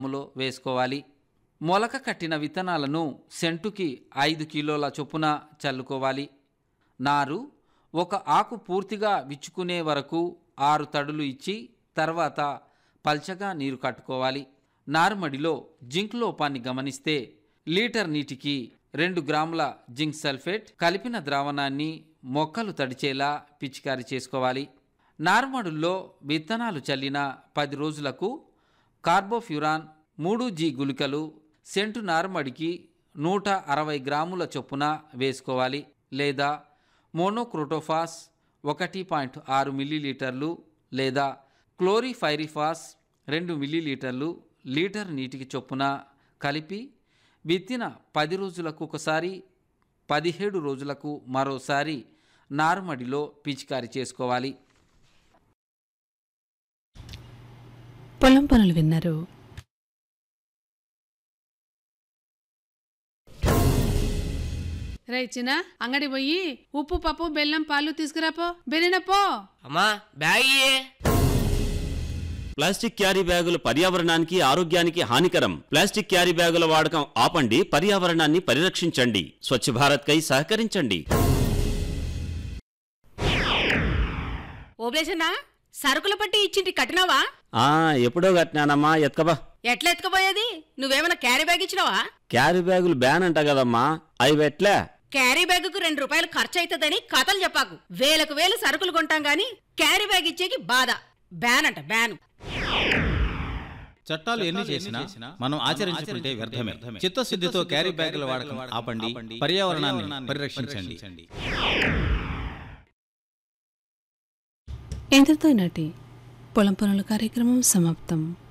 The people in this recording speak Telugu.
ములో వేసుకోవాలి మొలక కట్టిన విత్తనాలను సెంటుకి ఐదు కిలోల చొప్పున చల్లుకోవాలి నారు ఒక ఆకు పూర్తిగా విచ్చుకునే వరకు ఆరు తడులు ఇచ్చి తర్వాత పల్చగా నీరు కట్టుకోవాలి నారుమడిలో జింక్ లోపాన్ని గమనిస్తే లీటర్ నీటికి రెండు గ్రాముల జింక్ సల్ఫేట్ కలిపిన ద్రావణాన్ని మొక్కలు తడిచేలా పిచికారీ చేసుకోవాలి నారుమడుల్లో విత్తనాలు చల్లిన పది రోజులకు కార్బోఫ్యూరాన్ మూడు జీ గుళికలు సెంటు నారుమడికి నూట అరవై గ్రాముల చొప్పున వేసుకోవాలి లేదా మోనోక్రోటోఫాస్ ఒకటి పాయింట్ ఆరు మిల్లీలీటర్లు లేదా క్లోరిఫైరిఫాస్ రెండు మిల్లీలీటర్లు లీటర్ నీటికి చొప్పున కలిపి విత్తిన పది రోజులకు ఒకసారి పదిహేడు రోజులకు మరోసారి నారుమడిలో పిచికారీ చేసుకోవాలి పొలం పనులు విన్నారు రైచిన అంగడి పోయి ఉప్పు పప్పు బెల్లం పాలు తీసుకురాపో బెరినపో అమ్మా బ్యాగ్ ఇయ్యే. ప్లాస్టిక్ క్యారీ బ్యాగులు పర్యావరణానికి ఆరోగ్యానికి హానికరం ప్లాస్టిక్ క్యారీ బ్యాగుల వాడకం ఆపండి పర్యావరణాన్ని పరిరక్షించండి స్వచ్ఛ భారత్ కై సహకరించండి ఓబ్లేసన్నా సరుకుల పట్టి ఇచ్చింటి కట్టినావా ఆ ఎప్పుడో కట్టినానమ్మా ఎత్కబా ఎట్లా ఎత్తుకుపోయేది నువ్వేమైనా క్యారీ బ్యాగ్ ఇచ్చినావా క్యారీ బ్యాగులు బ్యాన్ అంట కదమ్మా అవి పెట్లే క్యారీ బ్యాగుకు రెండు రూపాయలు ఖర్చు అవుతుందని కథలు చెప్పాకు వేలకు వేలు సరుకులు కొంటాం గాని క్యారీ బ్యాగ్ ఇచ్చేకి బాధ బ్యాన్ అంట బ్యాన్ చట్టాలు ఎన్ని చేసినా మనం ఆచరించుకుంటే వ్యర్థమే చిత్తశుద్ధితో క్యారీ బ్యాగుల వాడకం ఆపండి పర్యావరణాన్ని పరిరక్షించండి ఇంతటితో నాటి పొలం పనుల కార్యక్రమం సమాప్తం